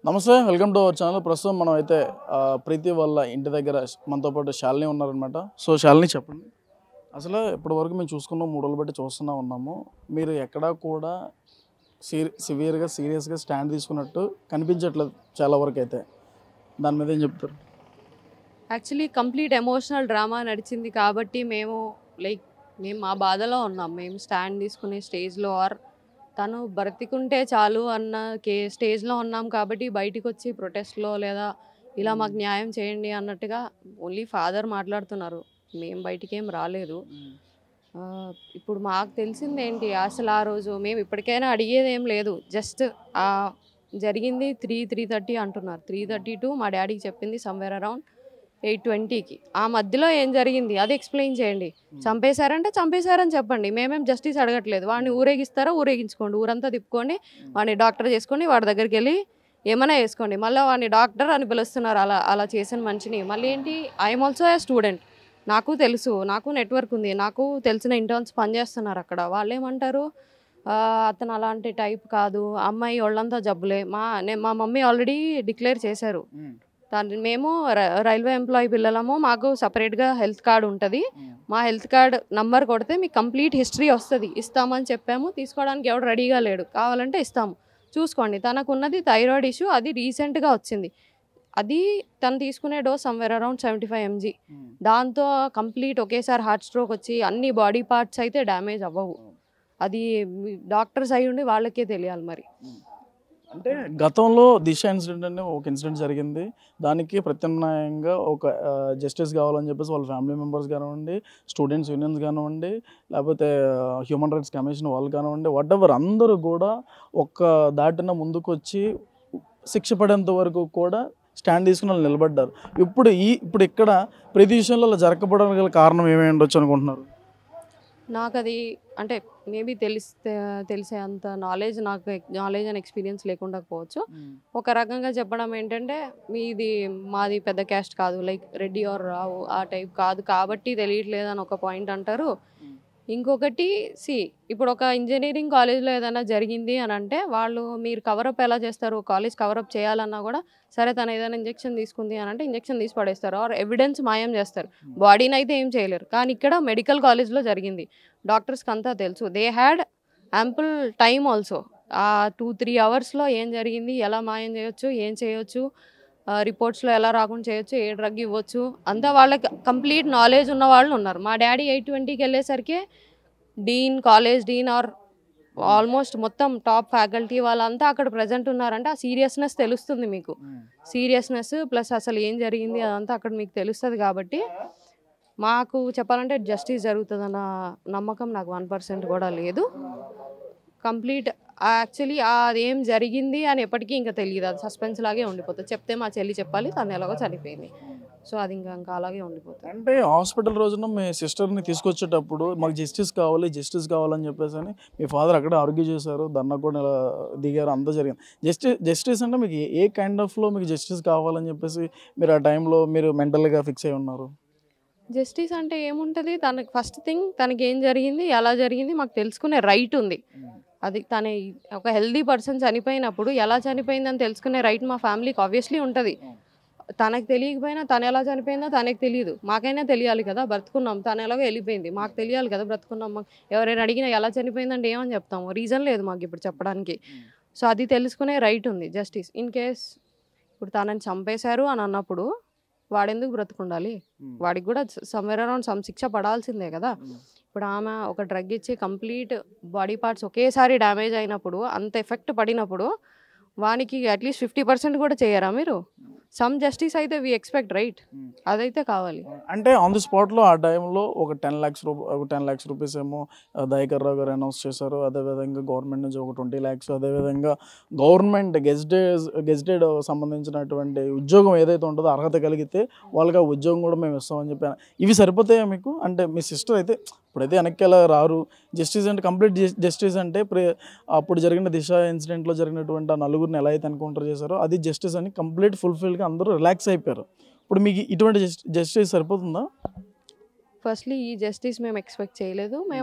నమస్తే welcome to our channel ప్రస్తుతం మనం అయితే ఆ, ప్రీతి వాళ్ళ ఇంటి దగ్గర మనతో పాటు శాలిని ఉన్నారనమాట సో శాలిని చెప్పండి అసలు ఇప్పటి వరకు మేము చూసుకున్నాం మూడు రోజులు బట్టి చూస్తూనే ఉన్నాము మీరు ఎక్కడా కూడా సీరి సివియర్గా సీరియస్గా స్టాండ్ తీసుకున్నట్టు కనిపించట్లేదు చాలా వరకు అయితే దాని మీద ఏం చెప్తారు యాక్చువల్లీ కంప్లీట్ ఎమోషనల్ డ్రామా నడిచింది కాబట్టి మేము లైక్ మేము మా బాధలో ఉన్నాం మేము స్టాండ్ తీసుకునే స్టేజ్లో ఆర్ తను బ్రతికుంటే చాలు అన్న కే స్టేజ్లో ఉన్నాం కాబట్టి బయటికి వచ్చి ప్రొటెస్ట్లో లేదా ఇలా మాకు న్యాయం చేయండి అన్నట్టుగా ఓన్లీ ఫాదర్ మాట్లాడుతున్నారు మేము బయటికి ఏం రాలేదు ఆ, ఇప్పుడు మాకు తెలిసింది ఏంటి అసలు ఆ రోజు మేము ఇప్పటికైనా అడిగేది ఏం లేదు జస్ట్ జరిగింది త్రీ త్రీ థర్టీ అంటున్నారు త్రీ థర్టీ టు మా డాడీకి చెప్పింది సమ్వేర్ అరౌండ్ ఎయిట్ ట్వంటీకి ఆ మధ్యలో ఏం జరిగింది అది ఎక్స్ప్లెయిన్ చేయండి చంపేశారంటే చంపేశారని చెప్పండి మేమేం జస్టిస్ అడగట్లేదు వాడిని ఊరేగిస్తారా ఊరేగించుకోండి ఊరంతా తిప్పుకొని వాడిని డాక్టర్ చేసుకొని వాడి దగ్గరికి వెళ్ళి ఏమైనా వేసుకోండి మళ్ళీ వాడిని డాక్టర్ అని పిలుస్తున్నారు అలా అలా చేసిన మనిషిని మళ్ళీ ఏంటి ఐఎమ్ ఆల్సో ఏ స్టూడెంట్ నాకు తెలుసు నాకు నెట్వర్క్ ఉంది నాకు తెలిసిన ఇంటర్న్స్ పనిచేస్తున్నారు అక్కడ వాళ్ళు ఏమంటారు "ఆ, అతను అలాంటి టైప్ కాదు అమ్మాయి వాళ్ళంతా జబ్బులే మా నే- మా మమ్మీ ఆల్రెడీ డిక్లేర్ చేశారు దాన్ని మేము ర- రైల్వే ఎంప్లాయీ పిల్లలము మాకు సపరేట్గా హెల్త్ కార్డ్ ఉంటుంది మా హెల్త్ కార్డ్ నంబర్ కొడితే మీకు కంప్లీట్ హిస్టరీ వస్తుంది ఇస్తామని చెప్పాము తీసుకోవడానికి ఎవడు రెడీగా లేడు కావాలంటే ఇస్తాము చూసుకోండి తనకు ఉన్నది థైరాయిడ్ ఇష్యూ అది రీసెంట్గా వచ్చింది అది తను తీసుకునే dose somewhere around seventy five mg దాంతో కంప్లీట్ ఒకేసారి హార్ట్ స్ట్రోక్ వచ్చి అన్ని బాడీ పార్ట్స్ అయితే డ్యామేజ్ అవ్వవు అది డాక్టర్స్ అయి ఉండి వాళ్ళకే తెలియాలి మరి అంటే గతంలో దిశ ఇన్సిడెంట్ అనే ఒక ఇన్సిడెంట్ జరిగింది దానికి ప్రత్యామ్నాయంగా ఒక జస్టిస్ కావాలని చెప్పేసి వాళ్ళ ఫ్యామిలీ మెంబర్స్ కానివ్వండి స్టూడెంట్స్ యూనియన్స్ కానివ్వండి లేకపోతే హ్యూమన్ రైట్స్ కమిషన్ వాళ్ళు కానివ్వండి వాట్ ఎవర్ అందరూ కూడా ఒక్క దాటిన ముందుకు వచ్చి శిక్ష పడేంత వరకు కూడా స్టాండ్ తీసుకుని వాళ్ళు నిలబడ్డారు ఇప్పుడు ఈ ఇప్పుడు ఇక్కడ ప్రతి విషయంలో అలా జరగకపోవడానికి గల కారణం ఏమై ఉండొచ్చు అనుకుంటున్నారు నాకు అది అంటే మేబీ తెలిస్తే తెలిసే అంత నాలెడ్జ్ నాకు నాలెడ్జ్ అండ్ ఎక్స్పీరియన్స్ లేకుండా పోవచ్చు ఒక రకంగా చెప్పడం ఏంటంటే మీది మాది పెద్ద క్యాస్ట్ కాదు లైక్ రెడ్డి ఆర్ రావు ఆ టైప్ కాదు కాబట్టి తెలియట్లేదు అని ఒక పాయింట్ అంటారు ఇంకొకటి సి ఇప్పుడు ఒక ఇంజనీరింగ్ కాలేజ్లో ఏదైనా జరిగింది అని అంటే వాళ్ళు మీరు కవరప్ ఎలా చేస్తారు కాలేజ్ కవరప్ చేయాలన్నా కూడా సరే తను ఏదైనా ఇంజెక్షన్ తీసుకుంది అని అంటే ఇంజెక్షన్ తీసి పడేస్తారు ఆర్ ఎవిడెన్స్ మాయం చేస్తారు బాడీని అయితే ఏం చేయలేరు కానీ ఇక్కడ మెడికల్ కాలేజ్లో జరిగింది డాక్టర్స్కి అంతా తెలుసు they had ample time also ఆ టూ త్రీ అవర్స్లో ఏం జరిగింది ఎలా మాయం చేయొచ్చు ఏం చేయొచ్చు రిపోర్ట్స్లో ఎలా రాకుండా చేయొచ్చు ఏ డ్రగ్ ఇవ్వచ్చు అంతా వాళ్ళకి కంప్లీట్ నాలెడ్జ్ ఉన్న వాళ్ళు ఉన్నారు మా డాడీ ఎయిట్ ట్వంటీకి వెళ్ళేసరికి dean college dean or almost మొత్తం టాప్ ఫ్యాకల్టీ వాళ్ళంతా అక్కడ ప్రజెంట్ ఉన్నారంటే ఆ సీరియస్నెస్ తెలుస్తుంది మీకు సీరియస్నెస్ ప్లస్ అసలు ఏం జరిగింది అదంతా అక్కడ మీకు తెలుస్తుంది కాబట్టి మాకు చెప్పాలంటే జస్టిస్ జరుగుతుందన్న నమ్మకం నాకు వన్ పర్సెంట్ కూడా లేదు కంప్లీట్ యాక్చువల్లీ అదేం జరిగింది అని ఎప్పటికీ ఇంకా తెలియదు అది సస్పెన్స్ లాగే ఉండిపోతుంది చెప్తే మా చెల్లి చెప్పాలి తను ఎలాగో చనిపోయింది సో అది ఇంకా ఇంకా అలాగే ఉండిపోతుంది అంటే హాస్పిటల్ రోజున మీ సిస్టర్ని తీసుకొచ్చేటప్పుడు మాకు జస్టిస్ కావాలి జస్టిస్ కావాలని చెప్పేసి అని మీ ఫాదర్ అక్కడే ఆర్గ్యూ చేశారు దన్న కూడా ఇలా దిగారు అంతా జరిగింది జస్టిస్ జస్టిస్ అంటే మీకు ఏ- ఏ కైండ్ ఆఫ్లో మీకు జస్టిస్ కావాలని చెప్పేసి మీరు ఆ టైంలో మీరు మెంటల్గా ఫిక్స్ అయి ఉన్నారు జస్టిస్ అంటే ఏముంటుంది తనకి ఫస్ట్ థింగ్ తనకి ఏం జరిగింది ఎలా జరిగింది మాకు తెలుసుకునే రైట్ ఉంది అది తన ఒక హెల్దీ పర్సన్ చనిపోయినప్పుడు ఎలా చనిపోయిందని తెలుసుకునే రైట్ మా ఫ్యామిలీకి ఆబ్వియస్లీ ఉంటుంది తనకు తెలియకపోయినా తను ఎలా చనిపోయిందో తనకు తెలియదు మాకైనా తెలియాలి కదా బ్రతుకున్నాం తను ఎలాగో వెళ్ళిపోయింది మాకు తెలియాలి కదా బ్రతుకున్నాం మాకు ఎవరైనా అడిగినా ఎలా చనిపోయిందంటే ఏమని చెప్తాము రీజన్ లేదు మాకు ఇప్పుడు చెప్పడానికి సో అది తెలుసుకునే రైట్ ఉంది జస్టిస్ ఇన్ కేస్ ఇప్పుడు తనని చంపేశారు అని అన్నప్పుడు వాడెందుకు బ్రతుకుండాలి వాడికి కూడా సమ్వేర్ అరౌండ్ సమ్ శిక్ష పడాల్సిందే కదా ఇప్పుడు ఆమె ఒక డ్రగ్ ఇచ్చి కంప్లీట్ బాడీ పార్ట్స్ ఒకేసారి డ్యామేజ్ అయినప్పుడు అంత ఎఫెక్ట్ పడినప్పుడు వానికి అట్లీస్ట్ ఫిఫ్టీ పర్సెంట్ కూడా చేయరా మీరు సమ్ జస్టిస్ అయితే వి ఎక్స్పెక్ట్ రైట్ అదైతే కావాలి అంటే ఆన్ ది స్పాట్లో ఆ టైంలో ఒక టెన్ ల్యాక్స్ రూపీ ఒక టెన్ ల్యాక్స్ రూపీస్ ఏమో ఆ, దయాకర్ రావు గారు అనౌన్స్ చేశారు అదేవిధంగా గవర్నమెంట్ నుంచి ఒక ట్వంటీ ల్యాక్స్ అదేవిధంగా గవర్నమెంట్ గెజిటెడ్ గెజిటెడ్ సంబంధించినటువంటి ఉద్యోగం ఏదైతే ఉంటుందో అర్హత కలిగితే వాళ్ళకి ఆ ఉద్యోగం కూడా మేము ఇస్తామని చెప్పాను ఇవి సరిపోతాయా మీకు అంటే మీ సిస్టర్ అయితే ఇప్పుడైతే వెనక్కి ఎలా రారు జస్టిస్ అంటే కంప్లీట్ జస్టిస్ అంటే ప్రే అప్పుడు జరిగిన దిశ ఇన్సిడెంట్లో జరిగినటువంటి ఆ నలుగురిని ఎలా అయితే ఎన్కౌంటర్ చేశారో అది జస్టిస్ అని కంప్లీట్ ఫుల్ఫిల్గా అందరూ రిలాక్స్ అయిపోయారు ఇప్పుడు మీకు ఇటువంటి జస్టిస్ సరిపోతుందా ఫస్ట్లీ ఈ జస్టిస్ మేము ఎక్స్పెక్ట్ చేయలేదు మేము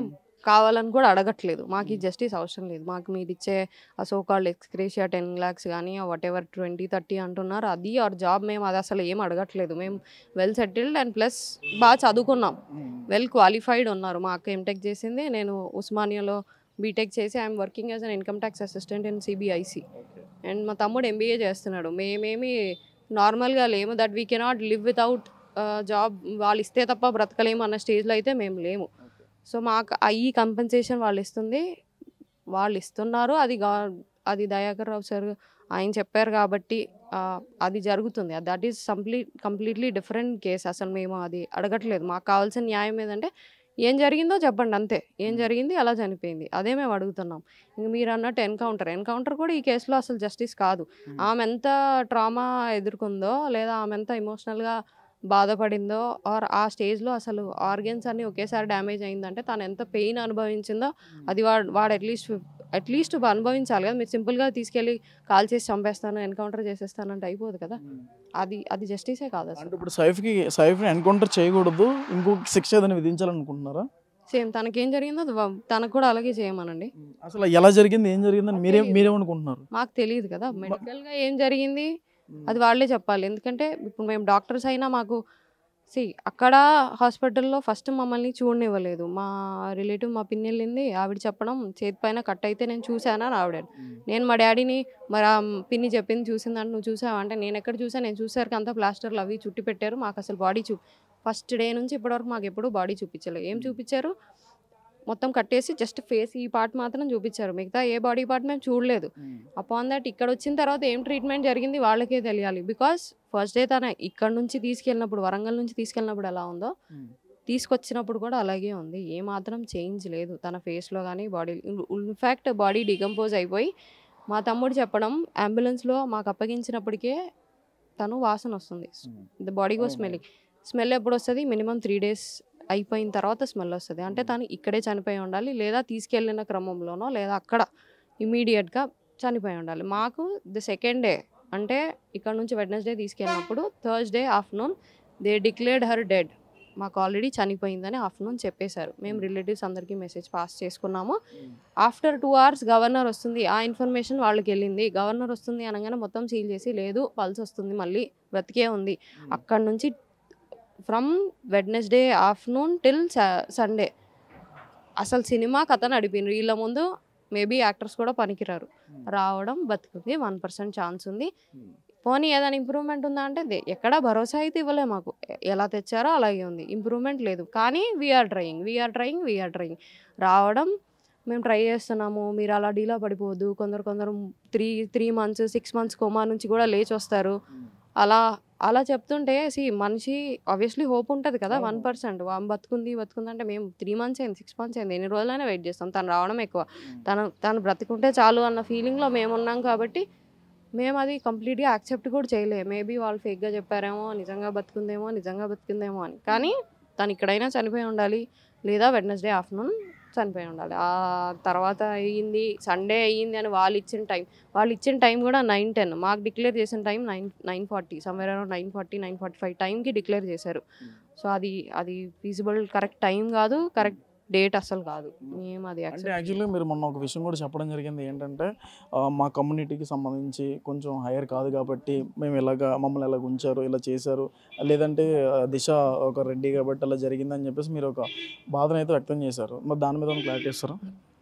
కావాలని కూడా అడగట్లేదు మాకు ఈ జస్టిస్ అవసరం లేదు మాకు మీరు ఇచ్చే ఆ so called ex gratia ten lakhs కానీ వాట్ ఎవర్ ట్వంటీ థర్టీ అంటున్నారు అది ఆర్ జాబ్ మేము అది అసలు ఏం అడగట్లేదు మేము వెల్ సెటిల్డ్ అండ్ ప్లస్ బాగా చదువుకున్నాం వెల్ క్వాలిఫైడ్ ఉన్నారు మా అక్క ఎంటెక్ చేసింది నేను ఉస్మానియాలో బీటెక్ చేసి I'm working as an income tax assistant in CBIC and మా తమ్ముడు ఎంబీఏ చేస్తున్నాడు మేమేమి నార్మల్గా లేము that we cannot live without job వాళ్ళు ఇస్తే తప్ప బ్రతకలేము అన్న స్టేజ్లో అయితే మేము లేము సో మాకు ఆ ఈ కంపెన్సేషన్ వాళ్ళు ఇస్తుంది వాళ్ళు ఇస్తున్నారు అది గా అది దయాకర్ రావు సార్ ఆయన చెప్పారు కాబట్టి ఆ, అది జరుగుతుంది that is complete completely different case అసలు మేము అది అడగట్లేదు మాకు కావాల్సిన న్యాయం ఏదంటే ఏం జరిగిందో చెప్పండి అంతే ఏం జరిగింది అలా చనిపోయింది అదే మేము అడుగుతున్నాం ఇంక మీరు అన్నట్టు ఎన్కౌంటర్ ఎన్కౌంటర్ కూడా ఈ కేసులో అసలు జస్టిస్ కాదు ఆమె ఎంత ట్రామా ఎదుర్కొందో లేదా ఆమె ఎంత ఎమోషనల్గా బాధపడిందో ఆర్ ఆ స్టేజ్లో అసలు ఆర్గన్స్ అన్ని ఒకేసారి డ్యామేజ్ అయిందంటే తను ఎంత పెయిన్ అనుభవించిందో అది వాడు వాడు అట్లీస్ట్ అట్లీస్ట్ అనుభవించాలి కదా మీరు సింపుల్గా తీసుకెళ్ళి కాల్ చేసి చంపేస్తాను ఎన్కౌంటర్ చేసేస్తాను అంటే అయిపోదు కదా అది అది జస్టిసే కాదు అంటే అసలు ఇప్పుడు సైఫ్కి సైఫ్ని ఎన్కౌంటర్ చేయకూడదు ఇంకొక శిక్ష ఏదైనా విధించాలనుకుంటున్నారా సేమ్ తనకేం జరిగిందో అది వా- తనకు కూడా అలాగే చేయమనండి అసలు ఎలా జరిగింది ఏం జరిగిందని మీరే తెలియదు. మీరేమనుకుంటున్నారు మాకు తెలియదు కదా మెడికల్గా ఏం జరిగింది అది వాళ్ళే చెప్పాలి ఎందుకంటే ఇప్పుడు మేము డాక్టర్స్ అయినా మాకు సి అక్కడ హాస్పిటల్లో ఫస్ట్ మమ్మల్ని చూడనివ్వలేదు మా రిలేటివ్ మా పిన్ని వెళ్ళింది ఆవిడ చెప్పడం చేతి పైన కట్ అయితే నేను చూశానా అని ఆవిడ నేను మా డాడీని మరి ఆ పిన్ని చెప్పింది చూసిందంటే నువ్వు చూసావా అంటే నేను ఎక్కడ చూసా నేను చూసారు అంతా ప్లాస్టర్లు అవి చుట్టి పెట్టారు మాకు అసలు బాడీ చూ ఫస్ట్ డే నుంచి ఇప్పటివరకు మాకు ఎప్పుడు బాడీ చూపించలేదు ఏం చూపించారు మొత్తం కట్టేసి జస్ట్ ఫేస్ ఈ పార్ట్ మాత్రం చూపించారు మిగతా ఏ బాడీ పార్ట్ మేము చూడలేదు అపాన్ దట్ ఇక్కడ వచ్చిన తర్వాత ఏం ట్రీట్మెంట్ జరిగింది వాళ్ళకే తెలియాలి బికాస్ ఫస్ట్ డే తన ఇక్కడ నుంచి తీసుకెళ్ళినప్పుడు వరంగల్ నుంచి తీసుకెళ్ళినప్పుడు ఎలా ఉందో తీసుకొచ్చినప్పుడు కూడా అలాగే ఉంది ఏ మాత్రం చేంజ్ లేదు తన ఫేస్లో కానీ బాడీ ఇన్ఫ్యాక్ట్ బాడీ డికంపోజ్ అయిపోయి మా తమ్ముడు చెప్పడం అంబులెన్స్లో మాకు అప్పగించినప్పటికే తను వాసన వస్తుంది ద బాడీ గో అవును. స్మెల్లింగ్ స్మెల్ ఎప్పుడు వస్తుంది మినిమం త్రీ డేస్ అయిపోయిన తర్వాత స్మెల్ వస్తుంది అంటే తను ఇక్కడే చనిపోయి ఉండాలి లేదా తీసుకెళ్ళిన క్రమంలోనో లేదా అక్కడ ఇమీడియట్గా చనిపోయి ఉండాలి మాకు ద సెకండ్ డే అంటే ఇక్కడ నుంచి వెడ్నెస్డే తీసుకెళ్ళినప్పుడు Thursday afternoon they declared her dead మాకు ఆల్రెడీ చనిపోయిందని ఆఫ్టర్నూన్ చెప్పేశారు మేము రిలేటివ్స్ అందరికీ మెసేజ్ పాస్ చేసుకున్నాము ఆఫ్టర్ టూ అవర్స్ గవర్నర్ వస్తుంది ఆ ఇన్ఫర్మేషన్ వాళ్ళకి వెళ్ళింది గవర్నర్ వస్తుంది అనగానే మొత్తం సీల్ చేసి లేదు పల్స్ వస్తుంది మళ్ళీ బ్రతికే ఉంది అక్కడ నుంచి from Wednesday afternoon till Sunday అసలు సినిమా కథ నడిపింది వీళ్ళ ముందు మేబీ యాక్టర్స్ కూడా పనికిరారు రావడం బతుకుంది వన్ పర్సెంట్ ఛాన్స్ ఉంది పోనీ ఏదైనా ఇంప్రూవ్మెంట్ ఉందా అంటే దే- ఎక్కడా భరోసా అయితే ఇవ్వలే మాకు ఎ- ఎలా తెచ్చారో అలాగే ఉంది ఇంప్రూవ్మెంట్ లేదు కానీ we are trying we are trying we are trying రావడం మేము ట్రై చేస్తున్నాము మీరు అలా డీలా పడిపోవద్దు కొందరు కొందరు three three months six months coma నుంచి కూడా లేచి వస్తారు అలా అలా చెప్తుంటే సి మనిషి ఆబ్వియస్లీ హోప్ ఉంటుంది కదా వన్ అవును. పర్సెంట్ బతుకుంది బతుకుంది అంటే మేము త్రీ మంత్స్ అయింది సిక్స్ మంత్స్ అయింది ఎన్ని రోజులైనా వెయిట్ చేస్తాం తను రావడం ఎక్కువ తను తను బ్రతికుంటే చాలు అన్న ఫీలింగ్లో మేము ఉన్నాం కాబట్టి మేము అది కంప్లీట్గా యాక్సెప్ట్ కూడా చేయలేము మేబీ వాళ్ళు ఫేక్గా చెప్పారేమో నిజంగా బతుకుందేమో నిజంగా బతుకుందేమో అని కానీ తను ఇక్కడైనా చనిపోయి ఉండాలి లేదా వెడ్నెస్డే ఆఫ్టర్నూన్ చనిపోయి ఉండాలి ఆ తర్వాత అయ్యింది సండే అయ్యింది అని వాళ్ళు ఇచ్చిన టైం వాళ్ళు ఇచ్చిన టైం కూడా నైన్ టెన్ మాకు డిక్లేర్ చేసిన time nine nine forty somewhere around nine forty nine forty five టైంకి డిక్లేర్ చేశారు సో అది అది ఫీజిబుల్ కరెక్ట్ టైం కాదు కరెక్ట్ డేట్ అసలు కాదు మేము అది అంటే accept యాక్చువల్లీ మీరు మొన్న ఒక విషయం కూడా చెప్పడం జరిగింది ఏంటంటే ఆ, మా కమ్యూనిటీకి సంబంధించి కొంచెం హైయర్ కాదు కాబట్టి మేము ఇలాగా మమ్మల్ని ఇలాగ ఉంచారు ఇలా చేశారు లేదంటే ఆ, దిశ ఒక రెడ్డి కాబట్టి అలా జరిగిందని చెప్పేసి మీరు ఒక బాధను అయితే వ్యక్తం చేశారు మరి దాని మీద క్లారిటీ ఇస్తారా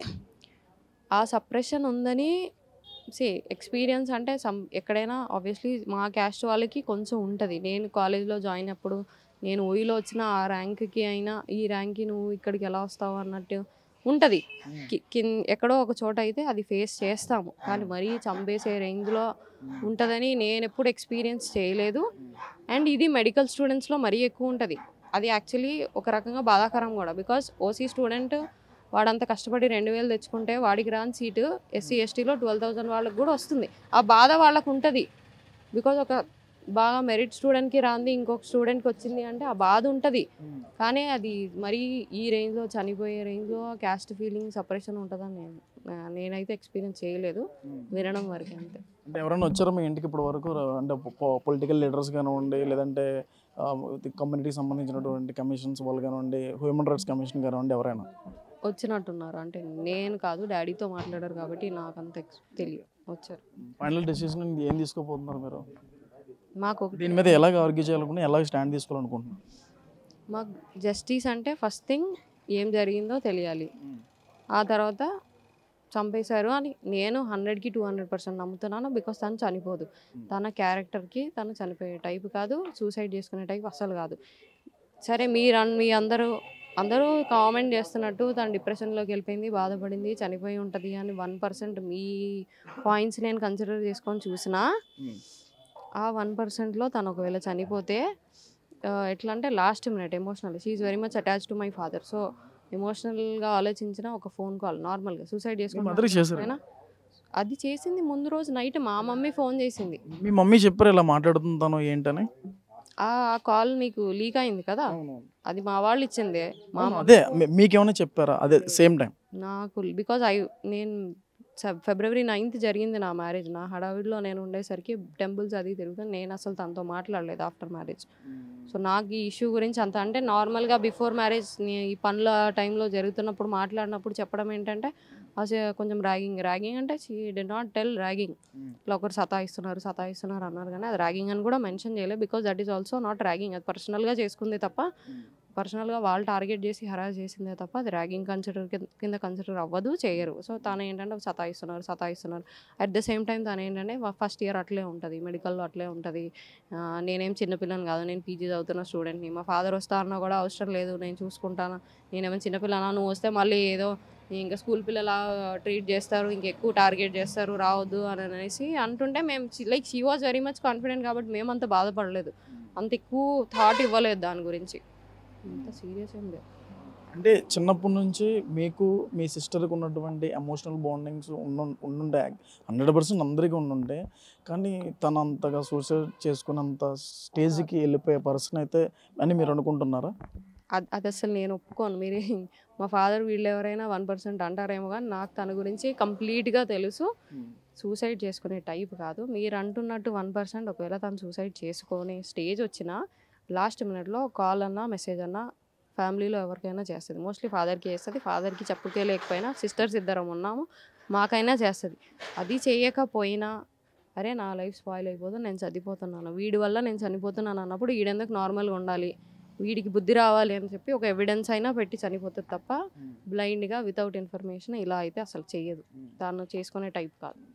ఆ సప్రెషన్ ఉందని సి ఎక్స్పీరియన్స్ అంటే సమ్ ఎక్కడైనా ఆబ్వియస్లీ మా క్యాస్ట్ వాళ్ళకి కొంచెం ఉంటుంది నేను కాలేజ్లో జాయిన్ అప్పుడు నేను ఓయిలో వచ్చిన ఆ ర్యాంక్కి అయినా ఈ ర్యాంక్కి నువ్వు ఇక్కడికి ఎలా వస్తావు అన్నట్టు ఉంటుంది కింద ఎక్కడో ఒక చోట అయితే అది ఫేస్ చేస్తాము కానీ మరీ చంపేసే రేంజ్లో ఉంటుందని నేను ఎప్పుడు ఎక్స్పీరియన్స్ చేయలేదు అండ్ ఇది మెడికల్ స్టూడెంట్స్లో మరీ ఎక్కువ ఉంటుంది అది యాక్చువల్లీ ఒక రకంగా బాధాకరం కూడా బికాస్ ఓసీ స్టూడెంట్ వాడంత కష్టపడి రెండు వేలు తెచ్చుకుంటే వాడికి రాని సీటు ఎస్సీ ఎస్టీలో ట్వెల్వ్ థౌసండ్ వాళ్ళకి కూడా వస్తుంది ఆ బాధ వాళ్ళకు ఉంటుంది బికాజ్ ఒక బాగా మెరిట్ స్టూడెంట్కి రాంది ఇంకొక స్టూడెంట్కి వచ్చింది అంటే ఆ బాధ ఉంటుంది కానీ అది మరీ ఈ రేంజ్లో చనిపోయే రేంజ్లో క్యాస్ట్ ఫీలింగ్ సపరేషన్ ఉంటుందని నేను ఆ, నేనైతే ఎక్స్పీరియన్స్ చేయలేదు వినడం వరకే అంతే అంటే ఎవరైనా వచ్చారా మీ ఇంటికి ఇప్పుడు వరకు రా- అంటే పొలిటికల్ లీడర్స్ కానివ్వండి లేదంటే కమ్యూనిటీకి సంబంధించినటువంటి కమిషన్స్ వాళ్ళు కానివ్వండి హ్యూమన్ రైట్స్ కమిషన్ కానివ్వండి ఎవరైనా వచ్చినట్టున్నారు అంటే నేను కాదు డాడీతో మాట్లాడారు కాబట్టి నాకు అంత ఎక్స్ తెలియదు వచ్చారు ఫైనల్ డెసిషన్ ఏం తీసుకోబోతున్నారు మీరు మాకు ఒక- దీని మీద ఎలాగ ఆర్గ్యూ చేయాలనుకున్నా ఎలాగ స్టాండ్ తీసుకోవాలనుకుంటున్నారు మాకు జస్టిస్ అంటే ఫస్ట్ థింగ్ ఏం జరిగిందో తెలియాలి ఆ తర్వాత చంపేశారు అని నేను హండ్రెడ్కి టూ హండ్రెడ్ పర్సెంట్ నమ్ముతున్నాను బికాస్ తను చనిపోదు తన క్యారెక్టర్కి తను చనిపోయే టైప్ కాదు సూసైడ్ చేసుకునే టైప్ అస్సలు కాదు సరే మీరు అన్- మీ అందరూ అందరూ కామెంట్ చేస్తున్నట్టు తను డిప్రెషన్లోకి వెళ్ళిపోయింది బాధపడింది చనిపోయి ఉంటుంది అని వన్ పర్సెంట్ మీ పాయింట్స్ నేను కన్సిడర్ చేసుకొని చూసినా ఆ వన్ పర్సెంట్లో తను ఒకవేళ చనిపోతే ఆ, ఎట్లా అంటే last minute emotional she very much attach to my father so ఎమోషనల్గా ఆలోచించిన ఒక ఫోన్ కాల్ నార్మల్గా సూసైడ్ మీ మదర్కి చేశారు చేసుకున్నా అది చేసింది ముందు రోజు నైట్ మా మమ్మీ ఫోన్ చేసింది మీ మమ్మీ చెప్పారు ఇలా మాట్లాడుతుంటాను ఏంటని ఆ కాల్ మీకు లీక్ అయింది కదా అది మా వాళ్ళు ఇచ్చిందే మా అవును, అదే మీ- మీకేమైనా చెప్పారా అదే సేమ్ టైం నాకు బికాజ్ ఐ నేను స- ఫిబ్రవరి నైన్త్ జరిగింది నా మ్యారేజ్ నా హడావిడిలో నేను ఉండేసరికి టెంపుల్స్ అది తిరుగుతాను నేను అసలు తనతో మాట్లాడలేదు ఆఫ్టర్ మ్యారేజ్ సో నాకు ఈ ఇష్యూ గురించి అంత అంటే నార్మల్గా బిఫోర్ మ్యారేజ్ ఈ పనుల టైంలో జరుగుతున్నప్పుడు మాట్లాడినప్పుడు చెప్పడం ఏంటంటే అసలు కొంచెం ర్యాగింగ్ ర్యాగింగ్ అంటే she did not tell ragging ఇట్లా ఒకరు సతాయిస్తున్నారు సతాయిస్తున్నారు అన్నారు కానీ అది ర్యాగింగ్ అని కూడా మెన్షన్ చేయలేదు because that is also not ragging అది పర్సనల్గా చేసుకుంది తప్ప పర్సనల్గా వాళ్ళు టార్గెట్ చేసి హరాస్ చేసిందే తప్ప అది ర్యాగింగ్ కన్సిడర్ కింద కన్సిడర్ అవ్వదు చేయరు సో తను ఏంటంటే సతాయిస్తున్నారు సతాయిస్తున్నారు అట్ ద సేమ్ టైం తను ఏంటంటే ఫస్ట్ ఇయర్ అట్లే ఉంటుంది మెడికల్లో అట్లే ఉంటుంది ఆ, నేనేం చిన్నపిల్లని కాదు నేను పీజీ చదువుతున్న స్టూడెంట్ని మా ఫాదర్ వస్తారన్నా కూడా అవసరం లేదు నేను చూసుకుంటాను నేనేమో చిన్నపిల్లనా నువ్వు వస్తే మళ్ళీ ఏదో ఇంకా స్కూల్ పిల్లలా ట్రీట్ చేస్తారు ఇంకెక్కువ టార్గెట్ చేస్తారు రావద్దు అని అనేసి అంటుంటే మేము like she was very much confident కాబట్టి మేము అంత బాధపడలేదు అంత ఎక్కువ థాట్ ఇవ్వలేదు దాని గురించి అంత సీరియస్ ఏం లేదు అంటే చిన్నప్పటి నుంచి మీకు మీ సిస్టర్కి ఉన్నటువంటి ఎమోషనల్ బాండింగ్స్ ఉండు ఉండుంటే హండ్రెడ్ పర్సెంట్ అందరికీ ఉండుంటే కానీ తను అంతగా సూసైడ్ చేసుకున్నంత స్టేజ్కి వెళ్ళిపోయే పర్సన్ అయితే అని మీరు అనుకుంటున్నారా అది అది అసలు నేను ఒప్పుకోను మీరే మా ఫాదర్ వీళ్ళు ఎవరైనా వన్ పర్సెంట్ అంటారేమో కానీ నాకు తన గురించి కంప్లీట్గా తెలుసు సూసైడ్ చేసుకునే టైప్ కాదు మీరు అంటున్నట్టు వన్ పర్సెంట్ ఒకవేళ తను సూసైడ్ చేసుకునే స్టేజ్ వచ్చినా లాస్ట్ మినిట్లో కాల్ అన్నా మెసేజ్ అన్నా ఫ్యామిలీలో ఎవరికైనా చేస్తుంది మోస్ట్లీ ఫాదర్కి చేస్తుంది ఫాదర్కి చెప్పుకే లేకపోయినా సిస్టర్స్ ఇద్దరం ఉన్నాము మాకైనా చేస్తుంది అది చేయకపోయినా అరే నా లైఫ్ స్పాయిల్ అయిపోతుంది నేను చనిపోతున్నాను వీడి వల్ల నేను చనిపోతున్నాను అన్నప్పుడు వీడెందుకు నార్మల్గా ఉండాలి వీడికి బుద్ధి రావాలి అని చెప్పి ఒక ఎవిడెన్స్ అయినా పెట్టి చనిపోతుంది తప్ప బ్లైండ్గా వితౌట్ ఇన్ఫర్మేషన్ ఇలా అయితే అసలు చెయ్యదు తను చేసుకునే టైప్ కాదు